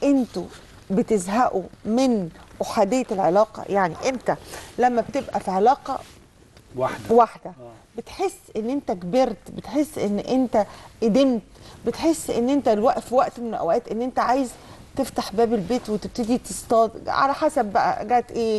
انتوا بتزهقوا من احاديه العلاقه يعني امتى لما بتبقى في علاقه واحده واحده بتحس ان انت كبرت بتحس ان انت قدمت بتحس ان انت الوقت في وقت من الاوقات ان انت عايز تفتح باب البيت وتبتدي تصطاد على حسب بقى جات ايه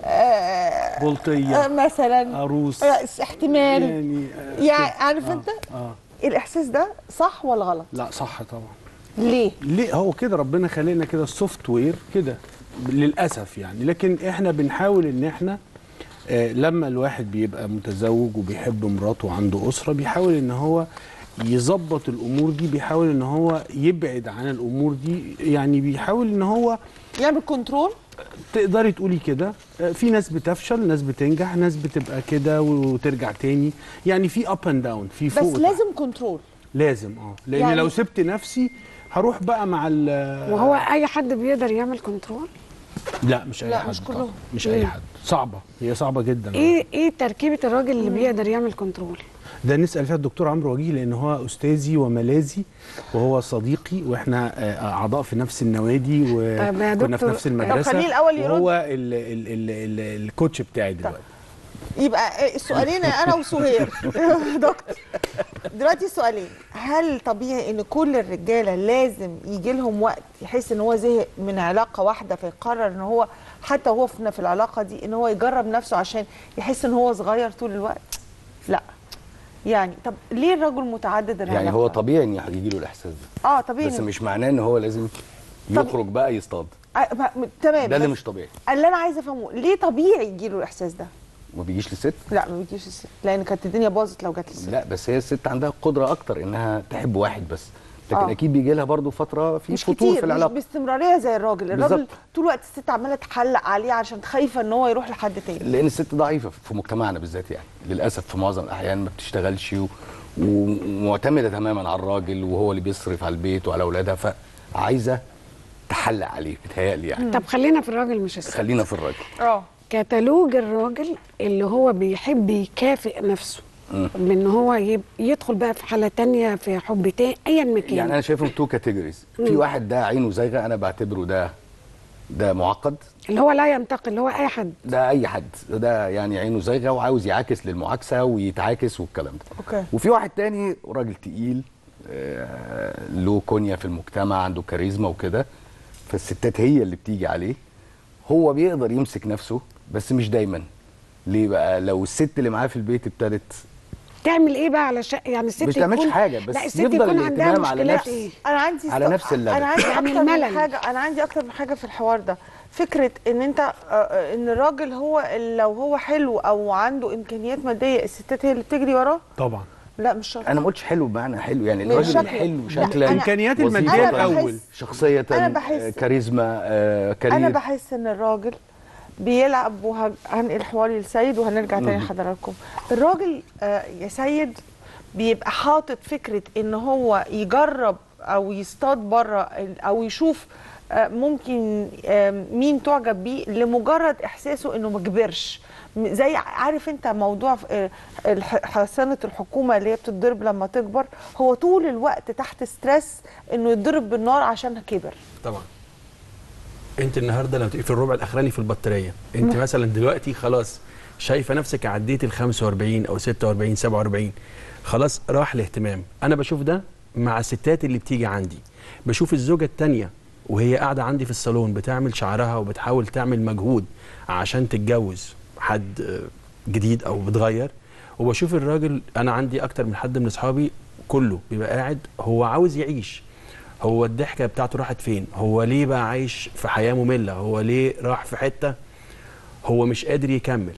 آه بلطية. آه مثلا عروس. آه احتمال يعني آه، يعني كده. عارف آه، انت اه الاحساس ده صح ولا غلط لا صح طبعا ليه ليه هو كده ربنا خلقنا كده السوفت وير كده للاسف يعني لكن احنا بنحاول ان احنا آه لما الواحد بيبقى متزوج وبيحب مراته وعنده اسره بيحاول ان هو يظبط الامور دي بيحاول ان هو يبعد عن الامور دي يعني بيحاول ان هو يعمل كنترول تقدري تقولي كده آه، في ناس بتفشل ناس بتنجح ناس بتبقى كده وترجع تاني يعني في اب اند داون في فوق بس وتحت. لازم كنترول لازم اه لان يعني- يعني لو سبت نفسي هروح بقى مع ال وهو اي حد بيقدر يعمل كنترول لا مش اي لا، حد مش طبعاً. كلهم. مش اي حد صعبه هي صعبه جدا ايه ايه تركيبه الراجل اللي بيقدر يعمل كنترول ده نسال فيها الدكتور عمرو وجيه لان هو استاذي وملاذي وهو صديقي واحنا آه، اعضاء في نفس النوادي طب يا وكنا في دكتور، نفس طب المدرسه خليه الأول يرد. وهو ال ال ال ال الكوتش بتاعي دلوقتي يبقى السؤالين انا وسهير دكتور دلوقتي السؤالين هل طبيعي ان كل الرجاله لازم يجي لهم وقت يحس ان هو زهق من علاقه واحده فيقرر ان هو حتى وهو في في العلاقه دي ان هو يجرب نفسه عشان يحس ان هو صغير طول الوقت لا يعني طب ليه الرجل متعدد العلاقات يعني هو طبيعي ان يجي له الاحساس ده اه طبيعي بس إن- مش معناه ان هو لازم يخرج بقى يصطاد آه، ما- م- تمام ده اللي بس مش طبيعي اللي انا عايزه افهمه ليه طبيعي يجي له الاحساس ده ما بيجيش للست لا ما بيجيش الست لان كانت الدنيا باظت لو جت للست لا بس هي الست عندها قدره اكتر انها تحب واحد بس لكن آه. اكيد بيجي لها برضه فتره في مش فتور كتير في مش العلاقه باستمراريه زي الراجل الراجل بالظبط. طول الوقت الست عماله تحلق عليه عشان خايفه ان هو يروح لحد تاني لان الست ضعيفه في مجتمعنا بالذات يعني للاسف في معظم الاحيان ما بتشتغلش و... ومعتمده تماما على الراجل وهو اللي بيصرف على البيت وعلى اولادها فعايزه تحلق عليه بتهيألي يعني طب خلينا في الراجل مش الست خلينا في الراجل اه كتالوج الراجل اللي هو بيحب يكافئ نفسه بان هو يب- يدخل بقى في حاله تانية في حب تاني ايا ما كان يعني انا شايفهم تو كاتيجوريز في واحد ده عينه زايغه انا بعتبره ده ده معقد اللي هو لا ينتقل اللي هو اي حد ده اي حد ده يعني عينه زايغه وعاوز يعاكس للمعاكسه ويتعاكس والكلام ده اوكي وفي واحد تاني راجل تقيل آه، له كونيا في المجتمع عنده كاريزما وكده فالستات هي اللي بتيجي عليه هو بيقدر يمسك نفسه بس مش دايما ليه بقى لو الست اللي معاه في البيت ابتدت تعمل ايه بقى على شق يعني الست مش تعملش يكون- حاجة، بس لا الست يفضل يكون عندها الاهتمام على مشكلات نفس- ايه انا عندي على است- نفس الليفل. انا عندي يعني اكتر من الملل. حاجه انا عندي اكتر من حاجه في الحوار ده فكره ان انت آه، آه، ان الراجل هو ال- لو هو حلو او عنده امكانيات ماديه الستات هي اللي بتجري وراه طبعا لا مش شرط انا ما قلتش حلو بمعنى حلو يعني من الراجل شكله. الحلو لا، شكلا أنا- امكانيات وظيفة، الماديه أنا بحس- الاول شخصيه أنا بحس- آه، كاريزما آه، كارير انا بحس ان الراجل بيلعب وهنقل حواري لسيد وهنرجع تاني لحضراتكم الراجل آه، يا سيد بيبقى حاطط فكره ان هو يجرب او يصطاد بره او يشوف آه، ممكن آه، مين تعجب بيه لمجرد احساسه انه ما كبرش م- زي عارف انت موضوع آه، الح- حصانه الحكومه اللي هي بتتضرب لما تكبر هو طول الوقت تحت ستريس انه يتضرب بالنار عشان كبر طبعا انت النهارده لما تبقي في الربع الاخراني في البطاريه انت مثلا دلوقتي خلاص شايفه نفسك عديت ال 45 او 46 47 خلاص راح الاهتمام انا بشوف ده مع الستات اللي بتيجي عندي بشوف الزوجه الثانيه وهي قاعده عندي في الصالون بتعمل شعرها وبتحاول تعمل مجهود عشان تتجوز حد آه، جديد او بتغير وبشوف الراجل انا عندي اكتر من حد من اصحابي كله بيبقى قاعد هو عاوز يعيش هو الضحكه بتاعته راحت فين هو ليه بقى عايش في حياه ممله هو ليه راح في حته هو مش قادر يكمل